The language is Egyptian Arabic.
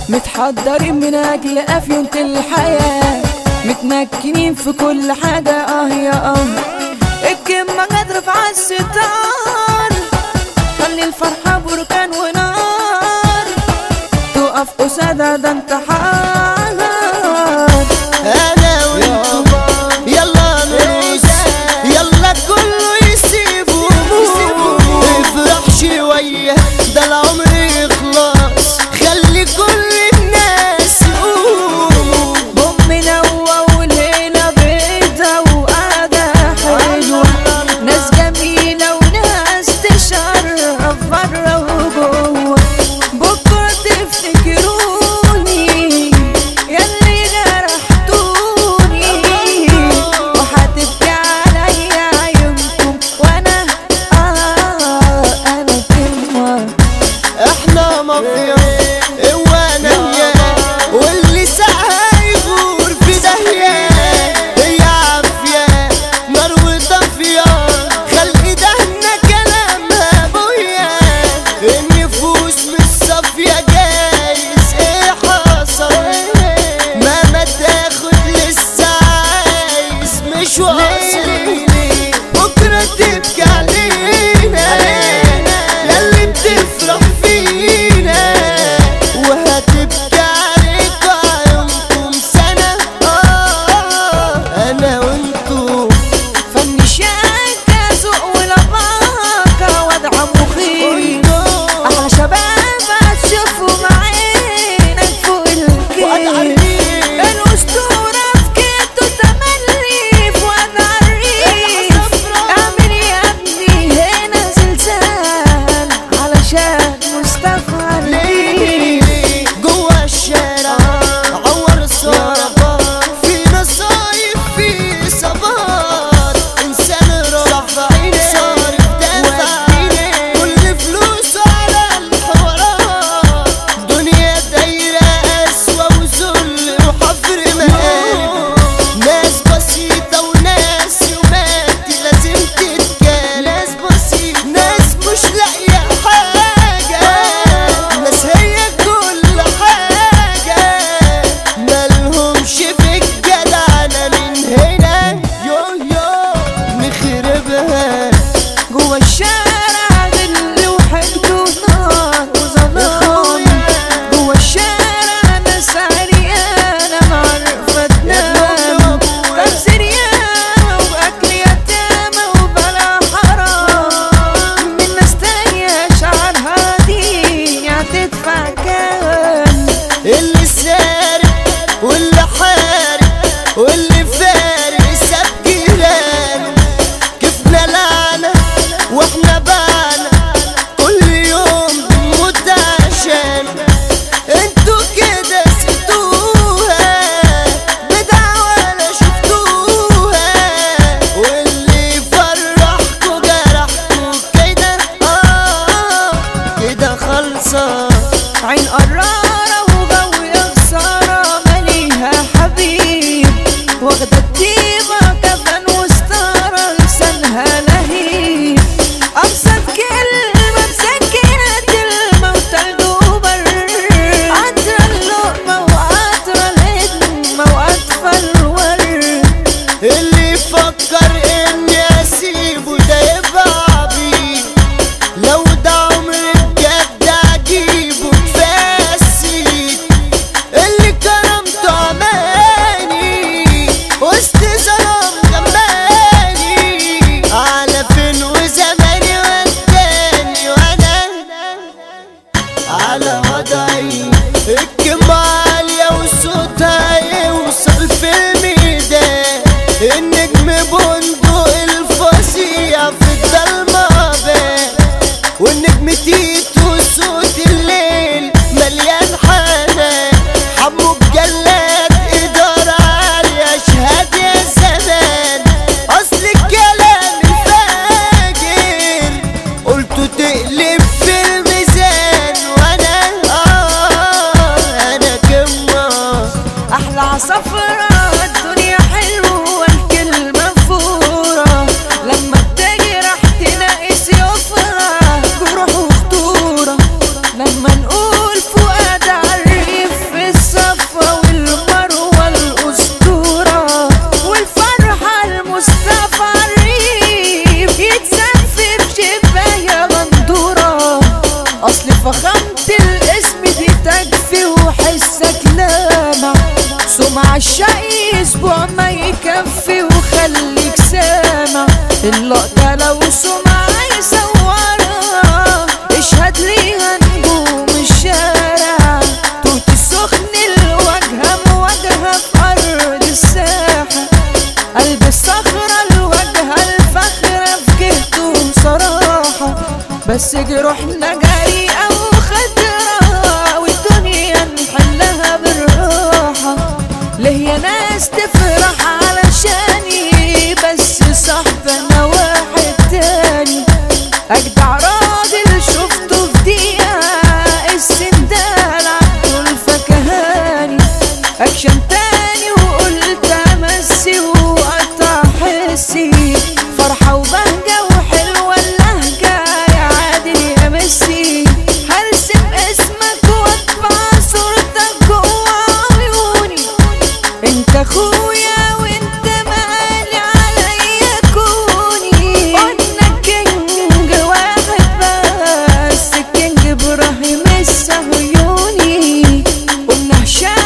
متحضرين من اجل افيونة الحياة متمكنين في كل حاجة اه يا اه الكلمة قادرة في عالستار خلي الفرحة بركان ونار تقف قصادها ده انتحار انا وانتو يلا نرقص يلا كله يسيب همومه افرح شوية ده العمر يخلص خلي كل الناس يقوموا بوم نوى والليلة بيضة وقعدة حلوة ناس جميلة وناس تشرف برا وجوه بكرة تفتكروني ياللي جرحتوني وهتبكي عليا عيونكم وانا اه انا كلمة احنا مافيا وانا وياه واللي سعى يغور في داهية هي عافية نار وطافية خلق دهنا كلامها ابويا النفوس مش صافية جايز ايه حصل مهما تاخد لسه عايز مش واصل بكرة تبكي علينا ياللي بتفرح فينا وهتبكي عليك عيونكم سنة آه أنا وانتو فن شاكة ذوق ولباقة وضع مخيف أحلى شباب هتشوفوا معينك فوق الكيف الأسطورة في كيتو تملي في وضع الريف اعمل يا ابني هنا زلزال علشان مصطفى عليك جوا الشارع عور صار في نصايب في صبار انسان رفع صارف دافع كل فلوسه على الحوارات دنيا دايرة قسوة وذل وحفر مقالب ناس بسيطة وناس يوماتي لازم تتكلم ناس بسيطة ناس مش لاقية حاجة ناس هي كل حاجة مالهمش في الجدعنة من هنا يو يو نخربها جوا الشارع غل وحقد ونار وظلام جوا الشارع ناس عريانة معرفة تنام تفسير ياما وأكل يتامى وبلا حرام من ناس تانية شعرها دي هتدفع كام اللي سارق واللي حارق واللي فارق ساب جيرانه كيفنا لعنة واحنا بعنا كل يوم بنموت عشان انتوا كده سبتوها بدعة ولا شفتوها واللي فرحكوا جرحكوا كده اه كده خلصة عين قرارة وجو يا خسارة ماليها حبيب واخدة الطيبة كفن وستارة لسانها لهيب أبسط كلمة مسكنة الموتى الجوبر عطرة اللقمة وعطرة الهدمة وأطفال الورد اللي يفكر اني اسيبه ده يبقى عبيط لو ده عمري بجد اجيبه كفايه السيد اللي كرمته اماني وسط ظلام جمالي على فين وزماني وداني وانا على وضعي الكلمة عالية وصوتها يوصل في الميدان النجم بندق الفظيع في الضلمة بان والنجم تيتو صوت الليل مليان حنان حمو بجلاد إدارة عالية أشهد يا زمان أصل الكلام الفاجر قلته تقلب في الميزان وأنا فخامة الاسم دي تكفي وحسك لامع سمع الشقي اسبوع ما يكفي وخليك سامع اللقطة لو سمع يصورها اشهد ليها نجوم الشارع توت السخن الواجهة مواجهة في أرض الساحة قلب الصخرة الواجهة الفخرة في جهته صراحة بس جروحنا جريئة وخضرا والدنيا نحلها بالراحة ليه يا ناس تفرح علشاني بس صاحبنا واحد تاني أجدع راجل شفته في دقيقة السندال عبده الفكهاني أكشن تاني وقلت أمسي وقطع حسي فرحة وبهجة وحلوة اللهجة يا عادل يا ميسي هرسم اسمك واطبع صورتك جوا عيوني انت اخويا وانت مالي عليا كوني قلنا كينج واحد بس كينج ابراهيم الصهيوني قلنا هشام